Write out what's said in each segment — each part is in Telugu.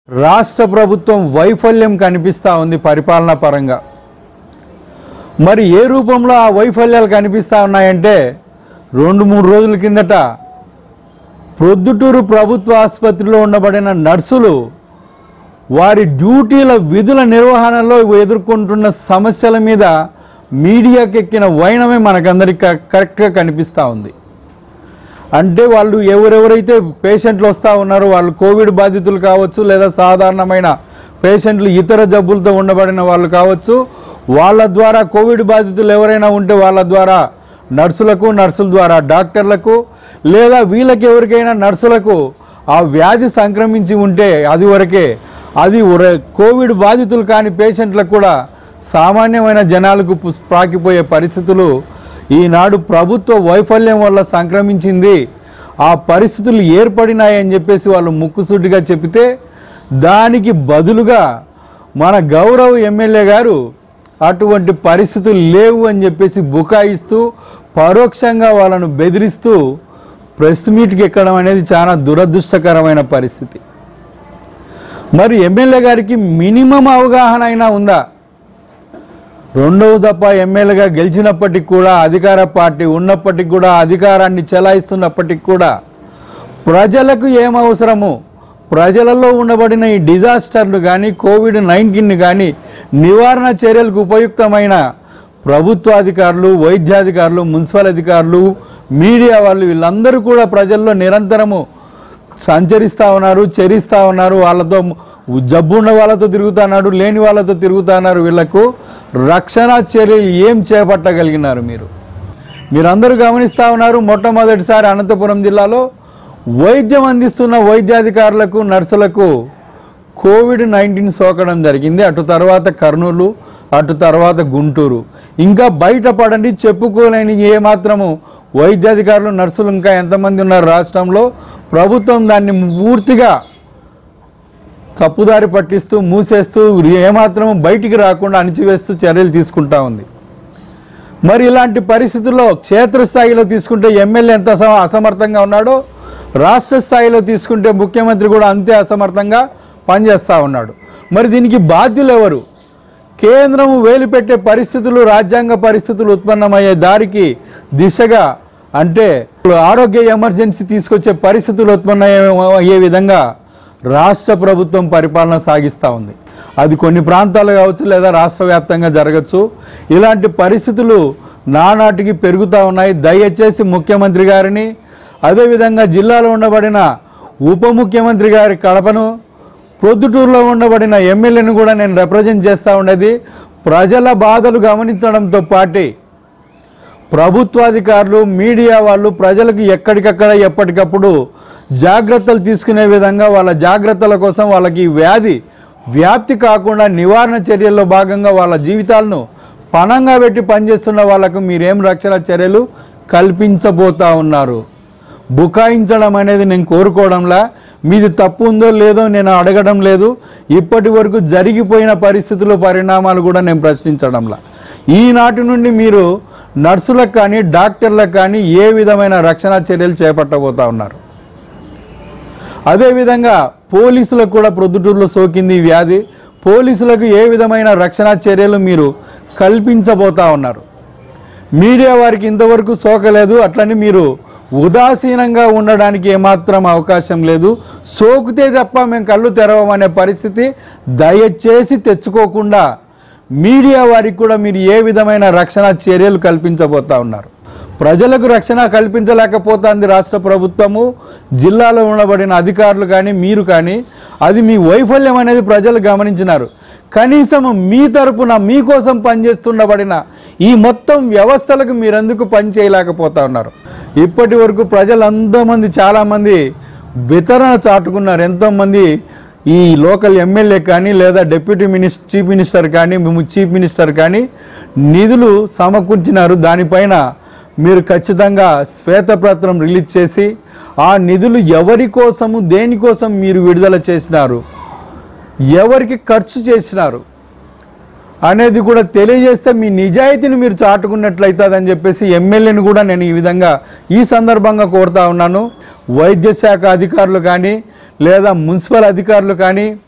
రాష్ట్ర ప్రభుత్వం వైఫల్యం కనిపిస్తూ ఉంది పరిపాలనా పరంగా మరి ఏ రూపంలో ఆ వైఫల్యాలు కనిపిస్తూ ఉన్నాయంటే రెండు మూడు రోజుల కిందట ప్రొద్దుటూరు ప్రభుత్వ ఆసుపత్రిలో ఉండబడిన నర్సులు వారి డ్యూటీల విధుల నిర్వహణలో ఎదుర్కొంటున్న సమస్యల మీద మీడియాకెక్కిన వైనమే మనకందరికి క- కరెక్ట్గా కనిపిస్తూ ఉంది అంటే వాళ్ళు ఎవరెవరైతే పేషెంట్లు వస్తూ ఉన్నారో వాళ్ళు కోవిడ్ బాధితులు కావచ్చు లేదా సాధారణమైన పేషెంట్లు ఇతర జబ్బులతో ఉండబడిన వాళ్ళు కావచ్చు వాళ్ళ ద్వారా కోవిడ్ బాధితులు ఎవరైనా ఉంటే వాళ్ళ ద్వారా నర్సులకు నర్సుల ద్వారా డాక్టర్లకు లేదా వీళ్ళకి ఎవరికైనా నర్సులకు ఆ వ్యాధి సంక్రమించి ఉంటే అది వరకే అది ఉర- కోవిడ్ బాధితులు కాని పేషెంట్లకు కూడా సామాన్యమైన జనాలకు పుస్- ప్రాకిపోయే పరిస్థితులు ఈనాడు ప్రభుత్వ వైఫల్యం వల్ల సంక్రమించింది ఆ పరిస్థితులు ఏర్పడినాయని చెప్పేసి వాళ్ళు ముక్కుసూటిగా చెబితే దానికి బదులుగా మన గౌరవ ఎమ్మెల్యే గారు అటువంటి పరిస్థితులు లేవు అని చెప్పేసి బుకాయిస్తూ పరోక్షంగా వాళ్ళను బెదిరిస్తూ ప్రెస్ మీట్కి ఎక్కడం అనేది చాలా దురదృష్టకరమైన పరిస్థితి మరి ఎమ్మెల్యే గారికి మినిమం అవగాహన అయినా ఉందా రెండవ దఫ ఎమ్మెల్యేగా గెలిచినప్పటికి కూడా అధికార పార్టీ ఉన్నప్పటికి కూడా అధికారాన్ని చెలాయిస్తున్నప్పటికి కూడా ప్రజలకు ఏం అవసరము ప్రజలలో ఉండబడిన ఈ డిజాస్టర్లు కానీ కోవిడ్ నైన్టీన్ కానీ నివారణ చర్యలకు ఉపయుక్తమైన ప్రభుత్వ అధికారులు వైద్యాధికారులు మున్సిపల్ అధికారులు మీడియా వాళ్ళు వీళ్ళందరూ కూడా ప్రజల్లో నిరంతరము సంచరిస్తూ ఉన్నారు చరిస్తూ ఉన్నారు వాళ్ళతో జబ్బు ఉన్న వాళ్ళతో తిరుగుతున్నాడు లేని వాళ్ళతో తిరుగుతున్నారు వీళ్ళకు రక్షణ చర్యలు ఏం చేపట్టగలిగినారు మీరు మీరందరూ గమనిస్తూ ఉన్నారు మొట్టమొదటిసారి అనంతపురం జిల్లాలో వైద్యం అందిస్తున్న వైద్యాధికారులకు నర్సులకు కోవిడ్ నైన్టీన్ సోకడం జరిగింది అటు తర్వాత కర్నూలు అటు తర్వాత గుంటూరు ఇంకా బయటపడండి చెప్పుకోలేని ఏమాత్రము వైద్యాధికారులు నర్సులు ఇంకా ఎంతమంది ఉన్నారు రాష్ట్రంలో ప్రభుత్వం దాన్ని పూర్తిగా తప్పుదారి పట్టిస్తూ మూసేస్తూ ఏమాత్రము బయటికి రాకుండా అణిచివేస్తూ చర్యలు తీసుకుంటా ఉంది మరి ఇలాంటి పరిస్థితుల్లో క్షేత్రస్థాయిలో తీసుకుంటే ఎమ్మెల్యే ఎంత అసమ- అసమర్థంగా ఉన్నాడో రాష్ట్ర స్థాయిలో తీసుకుంటే ముఖ్యమంత్రి కూడా అంతే అసమర్థంగా పనిచేస్తూ ఉన్నాడు మరి దీనికి బాధ్యులు ఎవరు కేంద్రము వేలుపెట్టే పరిస్థితులు రాజ్యాంగ పరిస్థితులు ఉత్పన్నమయ్యే దారికి దిశగా అంటే ఆరోగ్య ఎమర్జెన్సీ తీసుకొచ్చే పరిస్థితులు ఉత్పన్నమయ్యే విధంగా రాష్ట్ర ప్రభుత్వం పరిపాలన సాగిస్తూ ఉంది అది కొన్ని ప్రాంతాలు కావచ్చు లేదా రాష్ట్ర వ్యాప్తంగా జరగచ్చు ఇలాంటి పరిస్థితులు నానాటికి పెరుగుతూ ఉన్నాయి దయచేసి ముఖ్యమంత్రి గారిని అదేవిధంగా జిల్లాలో ఉండబడిన ఉప ముఖ్యమంత్రి గారి కడపను ప్రొద్దుటూరులో ఉండబడిన ఎమ్మెల్యేను కూడా నేను రిప్రజెంట్ చేస్తూ ఉండేది ప్రజల బాధలు గమనించడంతో పాటు ప్రభుత్వాధికారులు మీడియా వాళ్ళు ప్రజలకు ఎక్కడికక్కడ ఎప్పటికప్పుడు జాగ్రత్తలు తీసుకునే విధంగా వాళ్ళ జాగ్రత్తల కోసం వాళ్ళకి ఈ వ్యాధి వ్యాప్తి కాకుండా నివారణ చర్యల్లో భాగంగా వాళ్ళ జీవితాలను పణంగా పెట్టి పనిచేస్తున్న వాళ్ళకు మీరేం రక్షణ చర్యలు కల్పించబోతా ఉన్నారు బుకాయించడం అనేది నేను కోరుకోవడంలా మీది తప్పు ఉందో లేదో నేను అడగడం లేదు ఇప్పటి వరకు జరిగిపోయిన పరిస్థితులు పరిణామాలు కూడా నేను ప్రశ్నించడంలా ఈనాటి నుండి మీరు నర్సులకు కానీ డాక్టర్లకు కానీ ఏ విధమైన రక్షణ చర్యలు చేపట్టబోతా ఉన్నారు అదేవిధంగా పోలీసులకు కూడా ప్రొద్దుటూరులో సోకింది ఈ వ్యాధి పోలీసులకు ఏ విధమైన రక్షణ చర్యలు మీరు కల్పించబోతా ఉన్నారు మీడియా వారికి ఇంతవరకు సోకలేదు అట్లని మీరు ఉదాసీనంగా ఉండడానికి ఏమాత్రం అవకాశం లేదు సోకితే తప్ప మేము కళ్ళు తెరవమనే పరిస్థితి దయచేసి తెచ్చుకోకుండా మీడియా వారికి కూడా మీరు ఏ విధమైన రక్షణ చర్యలు కల్పించబోతా ఉన్నారు ప్రజలకు రక్షణ కల్పించలేకపోతుంది రాష్ట్ర ప్రభుత్వము జిల్లాలో ఉండబడిన అధికారులు కానీ మీరు కానీ అది మీ వైఫల్యం అనేది ప్రజలు గమనించినారు కనీసం మీ తరపున మీకోసం పనిచేస్తుండబడిన ఈ మొత్తం వ్యవస్థలకు మీరెందుకు పని చేయలేకపోతా ఉన్నారు ఇప్పటి వరకు ప్రజలంతమంది చాలామంది వితరణ చాటుకున్నారు ఎంతోమంది ఈ లోకల్ ఎమ్మెల్యే కానీ లేదా డిప్యూటీ మినిస్టర్ చీఫ్ మినిస్టర్ కానీ మేము చీఫ్ మినిస్టర్ కానీ నిధులు సమకూర్చినారు దానిపైన మీరు ఖచ్చితంగా శ్వేతపత్రం రిలీజ్ చేసి ఆ నిధులు ఎవరి కోసము దేనికోసం మీరు విడుదల చేసినారు ఎవరికి ఖర్చు చేసినారు అనేది కూడా తెలియజేస్తే మీ నిజాయితీని మీరు చాటుకున్నట్లయితుందని చెప్పేసి ఎమ్మెల్యేని కూడా నేను ఈ విధంగా ఈ సందర్భంగా కోరుతా ఉన్నాను వైద్య శాఖ అధికారులు కానీ లేదా మున్సిపల్ అధికారులు కానీ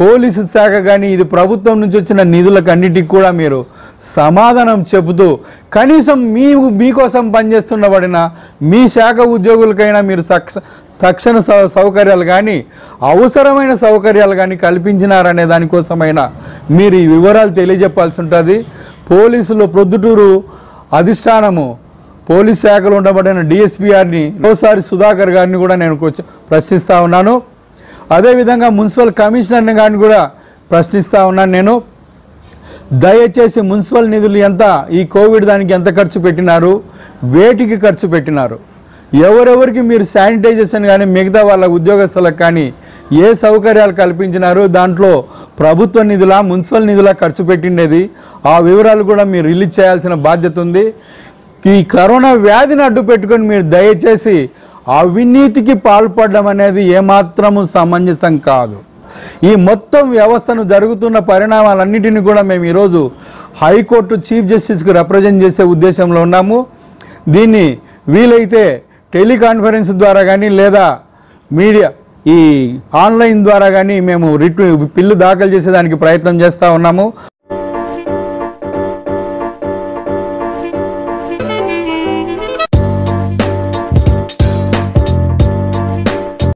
పోలీసు శాఖ కానీ ఇది ప్రభుత్వం నుంచి వచ్చిన నిధులకు అన్నిటికి కూడా మీరు సమాధానం చెబుతూ కనీసం మీ మీకోసం పనిచేస్తున్నబడిన మీ శాఖ ఉద్యోగులకైనా మీరు సక్ష తక్షణ సౌ- సౌకర్యాలు కానీ అవసరమైన సౌకర్యాలు కానీ కల్పించినారనే దానికోసమైనా మీరు ఈ వివరాలు తెలియజెప్పాల్సి ఉంటుంది పోలీసులు ప్రొద్దుటూరు అధిష్టానము పోలీస్ శాఖలో ఉండబడిన డిఎస్పీ గారిని ఒకసారి సుధాకర్ గారిని కూడా నేను కొంచెం ప్రశ్నిస్తూ ఉన్నాను అదేవిధంగా మున్సిపల్ కమిషనర్ని గారిని కూడా ప్రశ్నిస్తూ ఉన్నాను నేను దయచేసి మున్సిపల్ నిధులు ఎంత ఈ కోవిడ్ దానికి ఎంత ఖర్చు పెట్టినారు వేటికి ఖర్చు పెట్టినారు ఎవరెవరికి మీరు శానిటైజేషన్ కానీ మిగతా వాళ్ళ ఉద్యోగస్తులకు కానీ ఏ సౌకర్యాలు కల్పించినారు దాంట్లో ప్రభుత్వ నిధుల మున్సిపల్ నిధుల ఖర్చు పెట్టిండేది ఆ వివరాలు కూడా మీరు రిలీజ్ చేయాల్సిన బాధ్యత ఉంది ఈ కరోనా వ్యాధిని అడ్డు పెట్టుకొని మీరు దయచేసి అవినీతికి పాల్పడడం అనేది ఏమాత్రము సమంజసం కాదు ఈ మొత్తం వ్యవస్థను జరుగుతున్న పరిణామాలన్నిటిని కూడా మేము ఈరోజు హైకోర్టు చీఫ్ జస్టిస్కి రిప్రజెంట్ చేసే ఉద్దేశంలో ఉన్నాము దీన్ని వీలైతే టెలికాన్ఫరెన్స్ ద్వారా కానీ లేదా మీడియా ఈ ఆన్లైన్ ద్వారా కానీ మేము రిట్ పిల్లు దాఖలు చేసేదానికి ప్రయత్నం చేస్తూ ఉన్నాము